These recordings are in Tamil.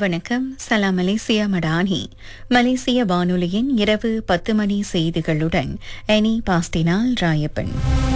வணக்கம் சலாம் மலேசியா மடானி மலேசிய வானொலியின் இரவு பத்து மணி செய்திகளுடன் எனி பாஸ்டினால் ராயப்பன்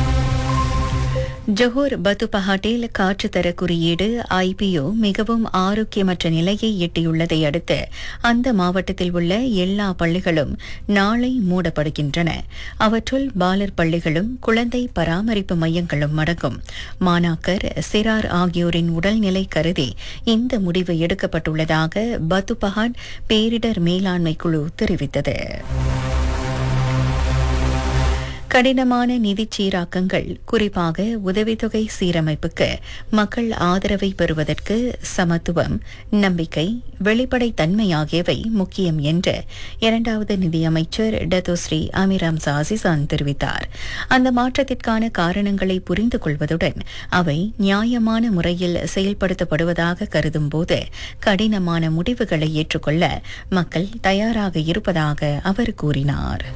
ஜொஹூர் பத்துபஹாட்டில் காற்றுத்தர குறியீடு ஐபிஓ மிகவும் ஆரோக்கியமற்ற நிலையை எட்டியுள்ளதை அடுத்து அந்த மாவட்டத்தில் உள்ள எல்லா பள்ளிகளும் நாளை மூடப்படுகின்றன அவற்றுள் பாலர் பள்ளிகளும் குழந்தை பராமரிப்பு மையங்களும் அடங்கும் மாணாக்கர் சிறார் ஆகியோரின் உடல்நிலை கருதி இந்த முடிவு எடுக்கப்பட்டுள்ளதாக பத்துபஹாட் பேரிடர் மேலாண்மை குழு தெரிவித்தது கடினமான நிதிச் சீராக்கங்கள் குறிப்பாக உதவித்தொகை சீரமைப்புக்கு மக்கள் ஆதரவை பெறுவதற்கு சமத்துவம் நம்பிக்கை வெளிப்படைத்தன்மை ஆகியவை முக்கியம் என்று இரண்டாவது நிதியமைச்சர் டத்தோஸ்ரீ அமிராம் சாசிசான் தெரிவித்தார் அந்த மாற்றத்திற்கான காரணங்களை புரிந்து கொள்வதுடன் அவை நியாயமான முறையில் செயல்படுத்தப்படுவதாக கருதும்போது கடினமான முடிவுகளை ஏற்றுக்கொள்ள மக்கள் தயாராக இருப்பதாக அவர் கூறினார்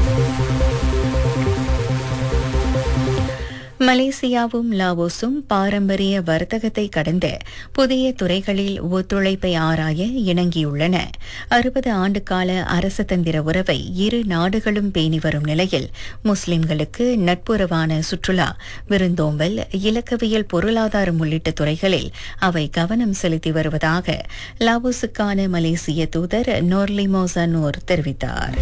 மலேசியாவும் லாவோஸும் பாரம்பரிய வர்த்தகத்தை கடந்து புதிய துறைகளில் ஒத்துழைப்பை ஆராய இணங்கியுள்ளன அறுபது ஆண்டுகால அரசதந்திர உறவை இரு நாடுகளும் பேணி வரும் நிலையில் முஸ்லிம்களுக்கு நட்புறவான சுற்றுலா விருந்தோம்பல் இலக்கவியல் பொருளாதாரம் உள்ளிட்ட துறைகளில் அவை கவனம் செலுத்தி வருவதாக லாவோஸுக்கான மலேசிய தூதர் நோர்லிமோசனோர் தெரிவித்தார்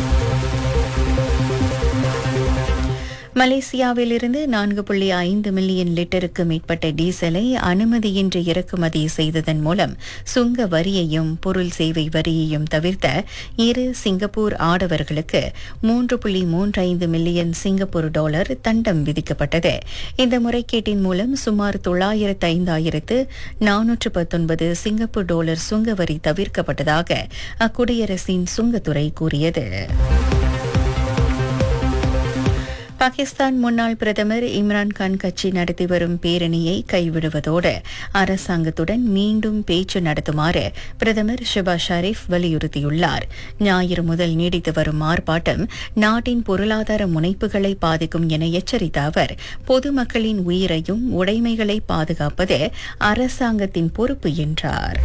மலேசியாவிலிருந்து நான்கு புள்ளி ஐந்து மில்லியன் லிட்டருக்கு மேற்பட்ட டீசலை அனுமதியின்றி இறக்குமதி செய்ததன் மூலம் சுங்க வரியையும் பொருள் சேவை வரியையும் தவிர்த்த இரு சிங்கப்பூர் ஆடவர்களுக்கு மூன்று புள்ளி மூன்று ஐந்து மில்லியன் சிங்கப்பூர் டாலர் தண்டம் விதிக்கப்பட்டது இந்த முறைகேட்டின் மூலம் சுமார் தொள்ளாயிரத்து ஐந்தாயிரத்து நானூற்று பத்தொன்பது சிங்கப்பூர் டாலர் சுங்க வரி தவிர்க்கப்பட்டதாக அக்குடியரசின் சுங்கத்துறை கூறியது பாகிஸ்தான் முன்னாள் பிரதமர் இம்ரான்கான் கட்சி நடத்தி வரும் பேரணியை கைவிடுவதோடு அரசாங்கத்துடன் மீண்டும் பேச்சு நடத்துமாறு பிரதமர் ஷிபா ஷரீப் வலியுறுத்தியுள்ளார் ஞாயிறு முதல் நீடித்து வரும் ஆர்ப்பாட்டம் நாட்டின் பொருளாதார முனைப்புகளை பாதிக்கும் என எச்சரித்த அவர் பொதுமக்களின் உயிரையும் உடைமைகளை பாதுகாப்பது அரசாங்கத்தின் பொறுப்பு என்றார்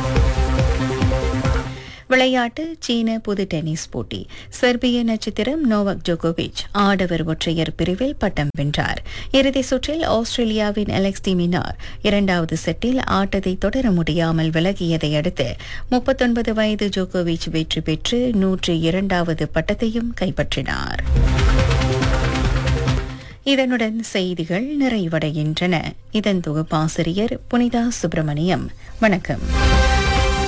விளையாட்டு சீன பொது டென்னிஸ் போட்டி செர்பிய நட்சத்திரம் நோவக் ஜோகோவிச் ஆடவர் ஒற்றையர் பிரிவில் பட்டம் வென்றார் இறுதி சுற்றில் ஆஸ்திரேலியாவின் அலெக்ஸ் டிமினார் இரண்டாவது செட்டில் ஆட்டத்தை தொடர முடியாமல் விலகியதை அடுத்து முப்பத்தொன்பது வயது ஜோகோவிச் வெற்றி பெற்று நூற்றி இரண்டாவது பட்டத்தையும் கைப்பற்றினார் இதனுடன் செய்திகள் நிறைவடைகின்றன இதன் தொகுப்பாசிரியர் புனிதா சுப்பிரமணியம் வணக்கம்